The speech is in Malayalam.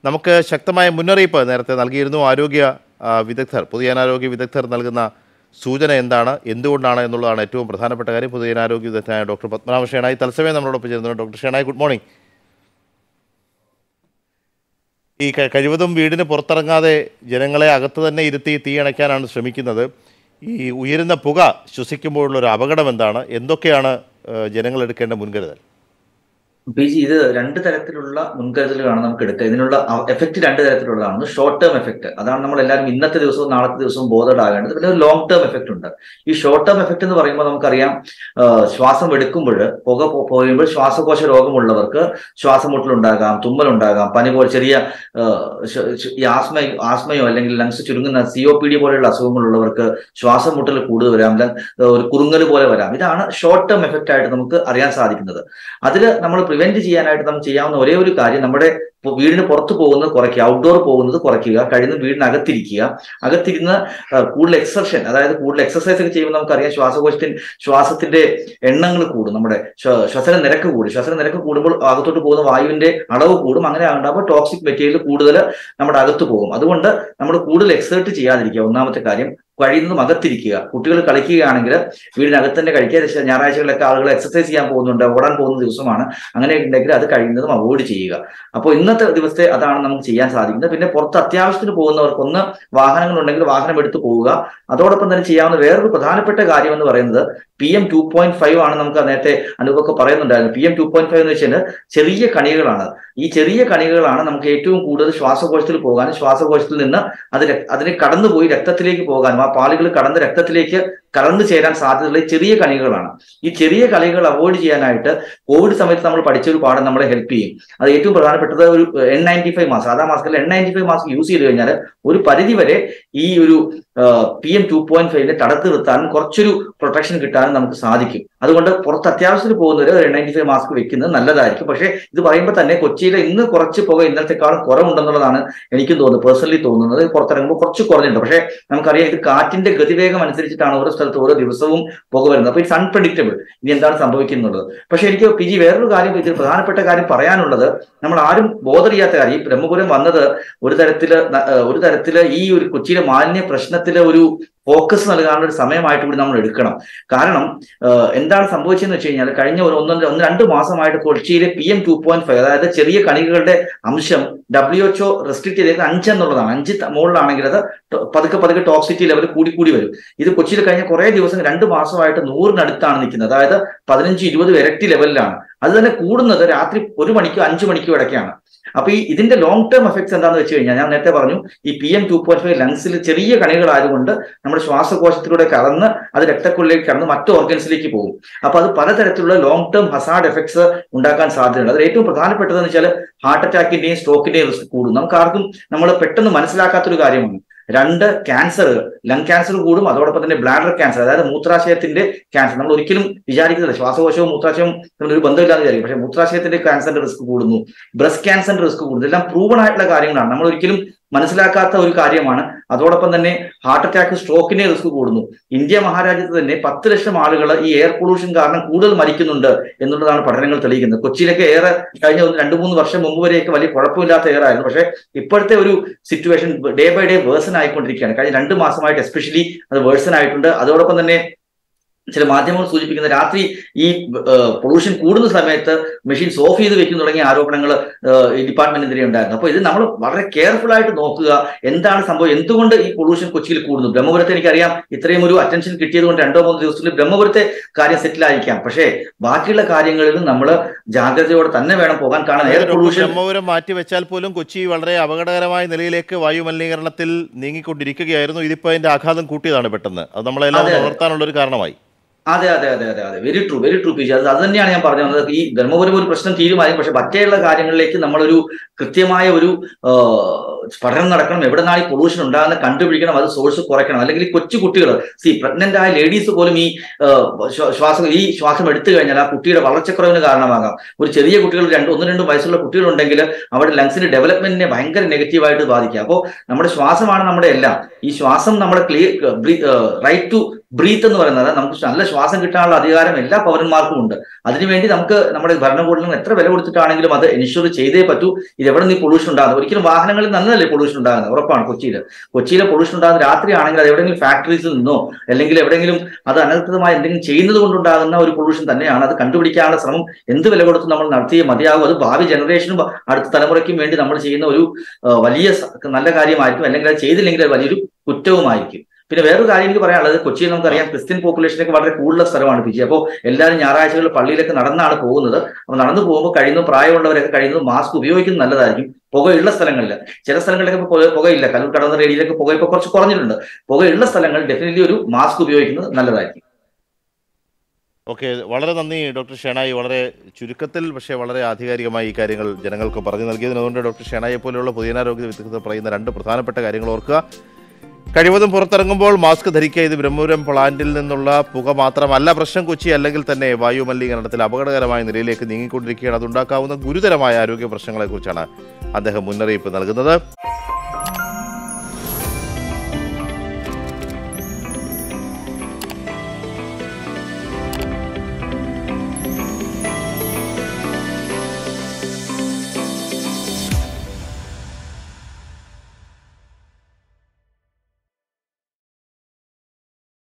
നമുക്ക് ശക്തമായ മുന്നറിയിപ്പ് നേരത്തെ നൽകിയിരുന്നു ആരോഗ്യ ആ, വിദഗ്ധർ പൊതുജനാരോഗ്യ വിദഗ്ധർ നൽകുന്ന സൂചന എന്താണ് എന്തുകൊണ്ടാണ് എന്നുള്ളതാണ് ഏറ്റവും പ്രധാനപ്പെട്ട കാര്യം പൊതുജനാരോഗ്യ വിദഗ്ധനായ ഡോക്ടർ പത്മനാഭ ഷേണായി തത്സമയം നമ്മളോടൊപ്പം ചേരുന്നു ഡോക്ടർ ഷേണായി ഗുഡ് മോർണിംഗ് ഈ ക- കഴിവതും വീടിന് പുറത്തിറങ്ങാതെ ജനങ്ങളെ അകത്ത് തന്നെ ഇരുത്തി തീ അണയ്ക്കാനാണ് ശ്രമിക്കുന്നത് ഈ ഉയരുന്ന പുക ശ്വസിക്കുമ്പോഴുള്ള ഒരു അപകടം എന്താണ് എന്തൊക്കെയാണ് ഏഹ്, ജനങ്ങൾ എടുക്കേണ്ട മുൻകരുതൽ പി ജി ഇത് രണ്ട് തരത്തിലുള്ള മുൻകരുതലുകളാണ് നമുക്ക് എടുക്കുക ഇതിനുള്ള എഫക്റ്റ് രണ്ട് തരത്തിലുള്ളതാണ് ഒന്ന് ഷോർട്ട് ടേം എഫക്റ്റ് അതാണ് നമ്മൾ എല്ലാവരും ഇന്നത്തെ ദിവസവും നാളത്തെ ദിവസവും ബോധഡ് ആകേണ്ടത് പിന്നെ ഒരു ലോങ് ടേം എഫക്റ്റ് ഉണ്ട് ഈ ഷോർട്ട് ടേം എഫക്റ്റ് എന്ന് പറയുമ്പോൾ നമുക്കറിയാം ആ, ശ്വാസം എടുക്കുമ്പോൾ പുക പോ- പോയുമ്പോൾ ശ്വാസകോശ രോഗമുള്ളവർക്ക് ശ്വാസമുട്ടലുണ്ടാകാം തുമ്മലുണ്ടാകാം പനി പോലെ ചെറിയ ആ, ശ- ശ- ഈ ആസ്മ ആസ്മയോ അല്ലെങ്കിൽ ലങ്സ് ചുരുങ്ങുന്ന സി ഒ പി ഡി പോലെയുള്ള അസുഖങ്ങളുള്ളവർക്ക് ശ്വാസം മുട്ടൽ കൂടുതൽ വരാം ലങ്- ഒരു കുറുങ്ങൽ പോലെ വരാം ഇതാണ് ഷോർട്ട് ടേം എഫക്റ്റ് ആയിട്ട് നമുക്ക് അറിയാൻ സാധിക്കുന്നത് അതിൽ നമ്മൾ പ്രിവെന്റ് ചെയ്യാനായിട്ട് നമുക്ക് ചെയ്യാവുന്ന ഒരേ ഒരു കാര്യം നമ്മുടെ പൊ- വീടിന് പുറത്ത് പോകുന്നത് കുറയ്ക്കുക ഔട്ട്ഡോർ പോകുന്നത് കുറയ്ക്കുക കഴിയുന്ന വീടിനകത്തിരിക്കുക അകത്തിരുന്ന് ആ, കൂടുതൽ എക്സർഷൻ അതായത് കൂടുതൽ എക്സസൈസ് ഒക്കെ ചെയ്യുമ്പോൾ നമുക്കറിയാം ശ്വാസകോശത്തിന് ശ്വാസത്തിന്റെ എണ്ണങ്ങൾ കൂടും നമ്മുടെ ശ്വ- ശ്വസന നിരക്ക് കൂടും ശ്വസന നിരക്ക് കൂടുമ്പോൾ അകത്തോട്ട് പോകുന്ന വായുവിന്റെ അളവ് കൂടും അങ്ങനെ ഉണ്ടാകുമ്പോൾ ടോക്സിക് മെറ്റീരിയൽ കൂടുതൽ നമ്മുടെ അകത്ത് പോകും അതുകൊണ്ട് നമ്മൾ കൂടുതൽ എക്സേർട്ട് ചെയ്യാതിരിക്കുക ഒന്നാമത്തെ കാര്യം കഴിയുന്നതും അകത്തിരിക്കുക കുട്ടികൾ കളിക്കുകയാണെങ്കിൽ വീടിനകത്ത് തന്നെ കഴിക്കുക പക്ഷേ ഞായറാഴ്ചകളിലൊക്കെ ആളുകൾ എക്സസൈസ് ചെയ്യാൻ പോകുന്നുണ്ട് ഓടാൻ പോകുന്ന ദിവസമാണ് അങ്ങനെ ഉണ്ടെങ്കിൽ അത് കഴിയുന്നതും അവോയ്ഡ് ചെയ്യുക അപ്പോൾ ഇന്നത്തെ ദിവസത്തെ അതാണ് നമുക്ക് ചെയ്യാൻ സാധിക്കുന്നത് പിന്നെ പുറത്ത് അത്യാവശ്യത്തിന് പോകുന്നവർക്ക് ഒന്ന് വാഹനങ്ങളുണ്ടെങ്കിൽ വാഹനം എടുത്ത് പോവുക അതോടൊപ്പം തന്നെ ചെയ്യാവുന്ന വേറൊരു പ്രധാനപ്പെട്ട കാര്യം എന്ന് പറയുന്നത് P M two point five ആണ് നമുക്ക് നേരത്തെ അനുപൊക്കെ പറയുന്നുണ്ടായിരുന്നു P M two point five എന്ന് വെച്ചാൽ ചെറിയ കണികകളാണ് ഈ ചെറിയ കണികകളാണ് നമുക്ക് ഏറ്റവും കൂടുതൽ ശ്വാസകോശത്തിൽ പോകാനും ശ്വാസകോശത്തിൽ നിന്ന് അത് രക്- അതിന് കടന്നുപോയി രക്തത്തിലേക്ക് പോകാനും ആ പാലുകൾ കടന്ന് രക്തത്തിലേക്ക് കടന്നു ചേരാൻ സാധ്യതയുള്ള ഈ ചെറിയ കണികകളാണ് ഈ ചെറിയ കളികൾ അവോയ്ഡ് ചെയ്യാനായിട്ട് കോവിഡ് സമയത്ത് നമ്മൾ പഠിച്ച ഒരു പാഠം നമ്മളെ ഹെൽപ്പ് ചെയ്യും അത് ഏറ്റവും പ്രധാനപ്പെട്ടത് ഒരു എൻ നയൻറ്റി ഫൈവ് മാസ്ക് സാധാ മാസ്കിൽ N ninety five mask use ചെയ്ത് കഴിഞ്ഞാൽ ഒരു പരിധി വരെ ഈ ഒരു പി എം ടു പോയിന്റ് ഫൈവിനെ തടുത്ത് നിർത്താനും കുറച്ചൊരു പ്രൊട്ടക്ഷൻ കിട്ടാനും നമുക്ക് സാധിക്കും അതുകൊണ്ട് പുറത്ത് അത്യാവശ്യത്തിന് പോകുന്നവർ എൻ നയൻറ്റി ഫൈവ് മാസ്ക് വെക്കുന്നത് നല്ലതായിരിക്കും പക്ഷേ ഇത് പറയുമ്പോൾ തന്നെ കൊച്ചിയിലെ ഇന്ന് കുറച്ച് പുക ഇന്നലത്തെക്കാളും കുറവുണ്ടെന്നുള്ളതാണ് എനിക്കും തോന്നുന്നത് പേഴ്സണലി തോന്നുന്നത് പുറത്തിറങ്ങുമ്പോൾ കുറച്ച് കുറഞ്ഞിട്ടുണ്ട് പക്ഷേ നമുക്കറിയാം ഇത് കാറ്റിന്റെ ഗതിവേഗം അനുസരിച്ചിട്ടാണ് ഓരോ സ്ഥലത്ത് ഓരോ ദിവസവും പുക വരുന്നത് അപ്പൊ ഇറ്റ്സ് അൺപ്രഡിക്റ്റബിൾ ഇനി എന്താണ് സംഭവിക്കുന്നത് പക്ഷെ എനിക്ക് പി ജി വേറൊരു കാര്യം ഇതിൽ പ്രധാനപ്പെട്ട കാര്യം പറയാനുള്ളത് നമ്മൾ ആരും ബോധറിയാത്ത കാര്യം ഈ ബ്രഹ്മപുരം വന്നത് ഒരു തരത്തില് ന- ഏഹ് ഒരു തരത്തില് ഈ ഒരു കൊച്ചിയിലെ മാലിന്യ പ്രശ്നത്തിലെ ഒരു ഫോക്കസ് നൽകാനുള്ള ഒരു സമയമായിട്ട് കൂടി നമ്മൾ എടുക്കണം കാരണം ഏഹ് എന്താണ് സംഭവിച്ചതെന്ന് വെച്ച് കഴിഞ്ഞാൽ കഴിഞ്ഞ ഒരു ഒന്ന് ഒന്ന് രണ്ട് മാസമായിട്ട് കൊച്ചിയിലെ P M two point five അതായത് ചെറിയ കണികകളുടെ അംശം ഡബ്ല്യു എച്ച്ഒ റെസ്ട്രിക്ട് ചെയ്തേക്കുന്നത് അഞ്ച് എന്നുള്ളതാണ് അഞ്ച് ത- മുകളിലാണെങ്കിൽ അത് ട- പതുക്കെ പതുക്കെ ടോക്സിറ്റി ലെവൽ കൂടി കൂടി വരും ഇത് കൊച്ചിയിൽ കഴിഞ്ഞ കുറെ ദിവസം രണ്ട് മാസമായിട്ട് നൂറിനടുത്താണ് നിൽക്കുന്നത് അതായത് പതിനഞ്ച് ഇരുപത് ഇരട്ടി ലെവലിലാണ് അത് തന്നെ കൂടുന്നത് രാത്രി ഒരു മണിക്കോ അഞ്ചു മണിക്കോ ഇടയ്ക്കാണ് അപ്പൊ ഈ ഇതിന്റെ ലോങ് ടേം എഫക്ട്സ് എന്താണെന്ന് വെച്ച് കഴിഞ്ഞാൽ ഞാൻ നേരത്തെ പറഞ്ഞു ഈ P M two point five ലങ്സിൽ ചെറിയ കണികളായതുകൊണ്ട് നമ്മുടെ ശ്വാസകോശത്തിലൂടെ കടന്ന് അത് രക്തക്കുള്ളിലേക്ക് കടന്ന് മറ്റു ഓർഗൻസിലേക്ക് പോകും അപ്പൊ അത് പലതരത്തിലുള്ള ലോങ് ടേം ഹസാർഡ് എഫക്ട്സ് ഉണ്ടാക്കാൻ സാധ്യതയുണ്ട് അതിൽ ഏറ്റവും പ്രധാനപ്പെട്ടതെന്ന് വെച്ചാൽ ഹാർട്ട് അറ്റാക്കിന്റെയും സ്ട്രോക്കിന്റെയും റിസ്ക് കൂടും നമുക്ക് ആർക്കും നമ്മൾ പെട്ടെന്ന് മനസ്സിലാക്കാത്തൊരു കാര്യമാണ് രണ്ട് ക്യാൻസർ ലങ് ക്യാൻസർ കൂടും അതോടൊപ്പം തന്നെ ബ്ലാഡർ ക്യാൻസർ അതായത് മൂത്രാശയത്തിന്റെ ക്യാൻസർ നമ്മൾ ഒരിക്കലും വിചാരിക്കുന്നില്ല ശ്വാസകോശവും മൂത്രാശയവും തമ്മിൽ ഒരു ബന്ധമില്ലാന്ന് വിചാരിക്കും പക്ഷേ മൂത്രാശയത്തിന്റെ ക്യാൻസറിന്റെ റിസ്ക് കൂടുന്നു ബ്രസ്റ്റ് ക്യാൻസറിന്റെ റിസ്ക് കൂടുന്നു ഇതെല്ലാം പ്രൂവൺ ആയിട്ടുള്ള കാര്യങ്ങളാണ് നമ്മൾ ഒരിക്കലും മനസ്സിലാക്കാത്ത ഒരു കാര്യമാണ് അതോടൊപ്പം തന്നെ ഹാർട്ട് അറ്റാക്ക് സ്ട്രോക്കിന്റെ റിസ്ക് കൂടുന്നു ഇന്ത്യ മഹാരാജ്യത്ത് തന്നെ പത്ത് ലക്ഷം ആളുകൾ ഈ എയർ പൊല്യൂഷൻ കാരണം കൂടുതൽ മരിക്കുന്നുണ്ട് എന്നുള്ളതാണ് പഠനങ്ങൾ തെളിയിക്കുന്നത് കൊച്ചിയിലൊക്കെ ഏറെ കഴിഞ്ഞ ഒന്ന് രണ്ട് മൂന്ന് വർഷം മുമ്പ് വരെയൊക്കെ വലിയ കുഴപ്പമില്ലാത്ത എയർ ആയിരുന്നു പക്ഷേ ഇപ്പോഴത്തെ ഒരു situation day by day worsen ആയിക്കൊണ്ടിരിക്കുകയാണ് കഴിഞ്ഞ രണ്ട് മാസമായിട്ട് എസ്പെഷ്യലി അത് വേഴ്സൺ ആയിട്ടുണ്ട് അതോടൊപ്പം തന്നെ ചില മാധ്യമങ്ങൾ സൂചിപ്പിക്കുന്ന രാത്രി ഈ പൊള്യൂഷൻ കൂടുന്ന സമയത്ത് മെഷീൻസ് ഓഫ് ചെയ്ത് വെക്കുന്ന തുടങ്ങിയ ആരോപണങ്ങൾ ഈ ഡിപ്പാർട്ട്മെന്റിനെതിരെ ഉണ്ടായിരുന്നു അപ്പോൾ ഇത് നമ്മൾ വളരെ കെയർഫുൾ ആയിട്ട് നോക്കുക എന്താണ് സംഭവം എന്തുകൊണ്ട് ഈ പൊള്യൂഷൻ കൊച്ചിയിൽ കൂടുന്നു ബ്രഹ്മപുരത്ത് എനിക്കറിയാം ഇത്രയും ഒരു അറ്റൻഷൻ കിട്ടിയത് കൊണ്ട് രണ്ടോ മൂന്നോ ദിവസത്തിൽ ബ്രഹ്മപുരത്തെ കാര്യം സെറ്റിൽ ആയിരിക്കാം പക്ഷേ ബാക്കിയുള്ള കാര്യങ്ങളിലും നമ്മൾ ജാഗ്രതയോടെ തന്നെ വേണം പോകാൻ കാരണം എയർ പൊള്യൂഷൻ ബ്രഹ്മപുരം മാറ്റിവെച്ചാൽ പോലും കൊച്ചി വളരെ അപകടകരമായ നിലയിലേക്ക് വായു മലിനീകരണത്തിൽ നീങ്ങിക്കൊണ്ടിരിക്കുകയായിരുന്നു ഇതിപ്പോൾ അതിന്റെ ആഘാതം കൂട്ടിയതാണ് പെട്ടെന്ന് അത് നമ്മളെല്ലാം അതെ, അതെ. ഉണർത്താനുള്ള ഒരു കാരണമായി അതെ അതെ അതെ അതെ അതെ very true very true PG അത് അത് തന്നെയാണ് ഞാൻ പറഞ്ഞു വന്നത് ഈ ധർമ്മപുരം ഒരു പ്രശ്നം തീരുമാനിക്കും പക്ഷെ മറ്റേയുള്ള കാര്യങ്ങളിലേക്ക് നമ്മളൊരു കൃത്യമായ ഒരു പഠനം നടക്കണം എവിടെ നിന്നാണ് ഈ പൊള്യൂഷൻ ഉണ്ടാകുന്ന കണ്ടുപിടിക്കണം അത് സോഴ്സ് കുറയ്ക്കണം അല്ലെങ്കിൽ ഈ കൊച്ചു കുട്ടികൾ സി പ്രഗ്നന്റ് ആയ ലേഡീസ് പോലും ഈ ആ, ശ്വ- ശ്വാസം ഈ ശ്വാസം എടുത്തു കഴിഞ്ഞാൽ ആ കുട്ടിയുടെ വളർച്ചക്കുറവിന് കാരണമാകാം ഒരു ചെറിയ കുട്ടികൾ രണ്ട് ഒന്ന് രണ്ട് വയസ്സുള്ള കുട്ടികളുണ്ടെങ്കിൽ അവിടെ ലങ്സിന്റെ ഡെവലപ്മെന്റിനെ ഭയങ്കര നെഗറ്റീവായിട്ട് ബാധിക്കുക അപ്പോൾ നമ്മുടെ ശ്വാസമാണ് നമ്മുടെ എല്ലാം ഈ ശ്വാസം നമ്മുടെ ക്ലിയർ റൈറ്റ് ടു ബ്രീത്ത് എന്ന് പറയുന്നത് നമുക്ക് നല്ല ശ്വാസം കിട്ടാനുള്ള അധികാരം എല്ലാ പൗരന്മാർക്കും ഉണ്ട് അതിനുവേണ്ടി നമുക്ക് നമ്മുടെ ഭരണകൂടങ്ങളും എത്ര വില കൊടുത്തിട്ടാണെങ്കിലും അത് എൻഷുർ ചെയ്തേ പറ്റൂ ഇത് എവിടെ നിന്ന് ഈ പൊള്യൂഷൻ ഉണ്ടാകുന്നത് ഒരിക്കലും വാഹനങ്ങളിൽ നല്ലതല്ലേ പൊള്യൂഷൻ ഉണ്ടാകുന്നത് ഉറപ്പാണ് കൊച്ചിയിൽ കൊച്ചിയിലെ പൊള്യൂഷൻ ഉണ്ടാകുന്ന രാത്രിയാണെങ്കിൽ അത് എവിടെയെങ്കിലും ഫാക്ടറീസിൽ നിന്നോ അല്ലെങ്കിൽ എവിടെയെങ്കിലും അത് അനധികൃതമായി എന്തെങ്കിലും ചെയ്യുന്നത് കൊണ്ടുണ്ടാകുന്ന ഒരു പൊള്യൂഷൻ തന്നെയാണ് അത് കണ്ടുപിടിക്കാനുള്ള ശ്രമം എന്ത് വില കൊടുത്ത് നമ്മൾ നടത്തിയേ മതിയാകും അത് ഭാവി ജനറേഷനും അടുത്ത തലമുറയ്ക്കും വേണ്ടി നമ്മൾ ചെയ്യുന്ന ഒരു ആ, വലിയ സ- നല്ല കാര്യമായിരിക്കും അല്ലെങ്കിൽ അത് ചെയ്തില്ലെങ്കിൽ അത് വലിയൊരു കുറ്റവുമായിരിക്കും പിന്നെ വേറൊരു കാര്യം എനിക്ക് പറയാനുള്ളത് കൊച്ചിയിൽ നമുക്കറിയാം ക്രിസ്ത്യൻ പോപ്പുലേഷനൊക്കെ വളരെ കൂടുതലുള്ള സ്ഥലമാണ് പിജി അപ്പോൾ എല്ലാവരും ഞായറാഴ്ചകളിൽ പള്ളിയിലൊക്കെ നടന്നാണ് പോകുന്നത് അപ്പോൾ നടന്നു പോകുമ്പോൾ കഴിയുന്ന പ്രായമുള്ളവരൊക്കെ കഴിയുന്നത് മാസ്ക് ഉപയോഗിക്കുന്നത് നല്ലതായിരിക്കും പുകയുള്ള സ്ഥലങ്ങളിൽ ചില സ്ഥലങ്ങളിലൊക്കെ ഇപ്പോൾ പുക- പുകയില്ല കല്ലൂർ കടന്ന ഏരിയയിലൊക്കെ പുക ഇപ്പോൾ കുറച്ച് കുറഞ്ഞിട്ടുണ്ട് പുകയുള്ള സ്ഥലങ്ങളിൽ ഡെഫിനറ്റ്ലി ഒരു മാസ്ക് ഉപയോഗിക്കുന്നത് നല്ലതായിരിക്കും ഓക്കെ വളരെ നന്ദി ഡോക്ടർ ഷെണായി വളരെ ചുരുക്കത്തിൽ പക്ഷേ വളരെ ആധികാരികമായി ഈ കാര്യങ്ങൾ ജനങ്ങൾക്ക് പറഞ്ഞു നൽകിയതിന് അതുകൊണ്ട് ഡോക്ടർ ഷെണായെ പോലെയുള്ള പൊതുജനാരോഗ്യ വിദഗ്ധർ പറയുന്ന രണ്ട് പ്രധാനപ്പെട്ട കാര്യങ്ങൾ ഓർക്കുക കഴിവതും പുറത്തിറങ്ങുമ്പോൾ മാസ്ക് ധരിക്കുക ഇത് ബ്രഹ്മപുരം പ്ലാന്റിൽ നിന്നുള്ള പുക മാത്രമല്ല പ്രശ്നം കൊച്ചി അല്ലെങ്കിൽ തന്നെ വായു മലിനീകരണത്തിൽ അപകടകരമായ നിലയിലേക്ക് നീങ്ങിക്കൊണ്ടിരിക്കുകയാണ് അതുണ്ടാക്കാവുന്ന ഗുരുതരമായ ആരോഗ്യ പ്രശ്നങ്ങളെക്കുറിച്ചാണ് അദ്ദേഹം മുന്നറിയിപ്പ് നൽകുന്നത്